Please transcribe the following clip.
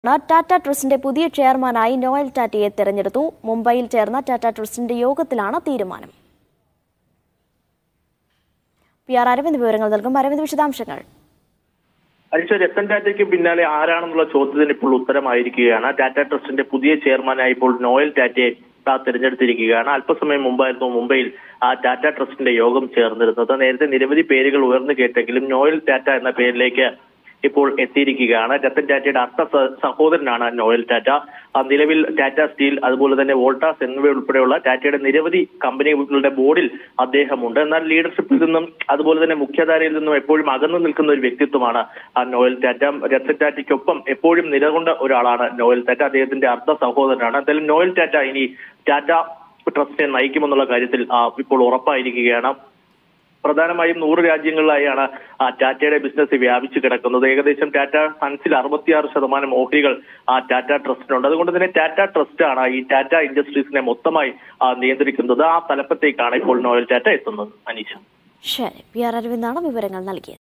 ടാറ്റ ട്രസ്റ്റിന്റെ പുതിയ ചെയർമാനായി നോയൽ ടാറ്റയെ തെരഞ്ഞെടുത്തു മുംബൈയിൽ ചേർന്ന ടാറ്റ ട്രസ്റ്റിന്റെ യോഗത്തിലാണ് തീരുമാനം പി ആർ അരവിന്ദ് വിവരങ്ങൾ നൽകും അരവിന്ദ് വിശദാംശങ്ങൾ അരിച്ച രത്തൻ ടാറ്റയ്ക്ക് പിന്നാലെ ആരാണെന്നുള്ള ചോദ്യത്തിന് ഇപ്പോൾ ഉത്തരമായിരിക്കുകയാണ് ടാറ്റ ട്രസ്റ്റിന്റെ പുതിയ ചെയർമാനായി ഇപ്പോൾ നോയൽ ടാറ്റയെ ആ തിരഞ്ഞെടുത്തിരിക്കുകയാണ് അല്പസമയം മുമ്പായിരുന്നു മുംബൈയിൽ ആ ടാറ്റ ട്രസ്റ്റിന്റെ യോഗം ചേർന്നിരുന്നത് നേരത്തെ നിരവധി പേരുകൾ ഉയർന്നു കേട്ടെങ്കിലും നോയൽ ടാറ്റ എന്ന പേരിലേക്ക് ഇപ്പോൾ എത്തിയിരിക്കുകയാണ് രത്തൻ ടാറ്റയുടെ അർത്ഥ സ- സഹോദരനാണ് നോയൽ ടാറ്റ ആ നിലവിൽ ടാറ്റ സ്റ്റീൽ അതുപോലെ തന്നെ വോൾട്ടാസ് എന്നിവ ഉൾപ്പെടെയുള്ള ടാറ്റയുടെ നിരവധി കമ്പനികളുടെ ബോർഡിൽ അദ്ദേഹമുണ്ട് എന്നാൽ ലീഡർഷിപ്പിൽ നിന്നും അതുപോലെ തന്നെ മുഖ്യധാരയിൽ നിന്നും എപ്പോഴും അകന്നു നിൽക്കുന്ന ഒരു വ്യക്തിത്വമാണ് ആ നോയൽ ടാറ്റ രത്തൻ ടാറ്റയ്ക്കൊപ്പം എപ്പോഴും നിലകൊണ്ട ഒരാളാണ് നോയൽ ടാറ്റ അദ്ദേഹത്തിന്റെ അർദ്ധ സഹോദരനാണ് എന്തായാലും നോയൽ ടാറ്റ ഇനി ടാറ്റ ട്രസ്റ്റിനെ നയിക്കുമെന്നുള്ള കാര്യത്തിൽ ആ, ഇപ്പോൾ ഉറപ്പായിരിക്കുകയാണ് പ്രധാനമായും നൂറ് രാജ്യങ്ങളിലായാണ് ആ ടാറ്റയുടെ ബിസിനസ് വ്യാപിച്ചു കിടക്കുന്നത് ഏകദേശം ടാറ്റ സൺസിൽ അറുപത്തിയാറ് ശതമാനം ഓഹരികൾ ആ ടാറ്റ ട്രസ്റ്റിനുണ്ട് അതുകൊണ്ട് തന്നെ ടാറ്റ ട്രസ്റ്റ് ആണ് ഈ ടാറ്റ ഇൻഡസ്ട്രീസിനെ മൊത്തമായി ആ, നിയന്ത്രിക്കുന്നത് ആ തലപ്പത്തേക്കാണ് ഇപ്പോൾ നോയൽ ടാറ്റ എത്തുന്നത് അനീഷ ശരി പി ആർ അരവിന്ദാണ് വിവരങ്ങൾ നൽകിയത്